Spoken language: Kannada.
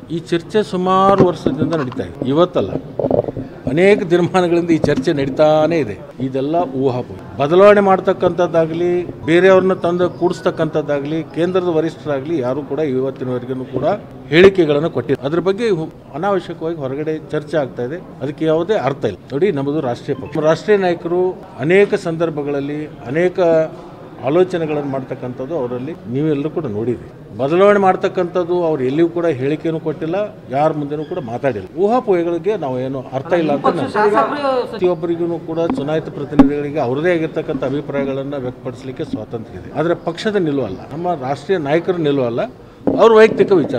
ಈ ಚರ್ಚೆ ಸುಮಾರು ವರ್ಷದಿಂದ ನಡೀತಾ ಇದೆ ಇವತ್ತಲ್ಲ ಅನೇಕ ದಿನಮಾನಗಳಿಂದ ಈ ಚರ್ಚೆ ನಡೀತಾನೇ ಇದೆ ಇದೆಲ್ಲ ಊಹಾಪೋಹ ಬದಲಾವಣೆ ಮಾಡ್ತಕ್ಕಂಥದ್ದಾಗಲಿ ಬೇರೆಯವ್ರನ್ನ ತಂದು ಕೂಡಿಸ್ತಕ್ಕಂಥದ್ದಾಗಲಿ ಕೇಂದ್ರದ ವರಿಷ್ಠರಾಗಲಿ ಯಾರು ಕೂಡ ಇವತ್ತಿನವರೆಗೂ ಕೂಡ ಹೇಳಿಕೆಗಳನ್ನು ಕೊಟ್ಟಿಲ್ಲ ಅದ್ರ ಬಗ್ಗೆ ಹು- ಅನಾವಶ್ಯಕವಾಗಿ ಹೊರಗಡೆ ಚರ್ಚೆ ಆಗ್ತಾ ಇದೆ ಅದಕ್ಕೆ ಯಾವುದೇ ಅರ್ಥ ಇಲ್ಲ ನೋಡಿ ನಮ್ಮದು ರಾಷ್ಟ್ರೀಯ ಪಕ್ಷ ರಾಷ್ಟ್ರೀಯ ನಾಯಕರು ಅನೇಕ ಸಂದರ್ಭಗಳಲ್ಲಿ ಅನೇಕ ಆಲೋಚನೆಗಳನ್ನು ಮಾಡ್ತಕ್ಕಂಥದ್ದು ಅವರಲ್ಲಿ ನೀವೆಲ್ಲರೂ ಕೂಡ ನೋಡಿದ್ರಿ ಬದಲಾವಣೆ ಮಾಡ್ತಕ್ಕಂಥದ್ದು ಅವ್ರು ಎಲ್ಲಿಯೂ ಕೂಡ ಹೇಳಿಕೆನೂ ಕೊಟ್ಟಿಲ್ಲ ಯಾರ ಮುಂದೆನೂ ಕೂಡ ಮಾತಾಡಿಲ್ಲ ಊಹಾಪೋಹಗಳಿಗೆ ನಾವು ಏನು ಅರ್ಥ ಇಲ್ಲ ಅಂತ ನಾನು ಪ್ರತಿಯೊಬ್ಬರಿಗೂ ಕೂಡ ಚುನಾಯಿತ ಪ್ರತಿನಿಧಿಗಳಿಗೆ ಅವರದೇ ಆಗಿರ್ತಕ್ಕಂಥ ಅಭಿಪ್ರಾಯಗಳನ್ನು ವ್ಯಕ್ತಪಡಿಸಲಿಕ್ಕೆ ಸ್ವಾತಂತ್ರ್ಯ ಇದೆ ಆದರೆ ಪಕ್ಷದ ನಿಲುವಲ್ಲ ನಮ್ಮ ರಾಷ್ಟ್ರೀಯ ನಾಯಕರ ನಿಲುವಲ್ಲ ಅವ್ರ ವೈಯಕ್ತಿಕ ವಿಚಾರ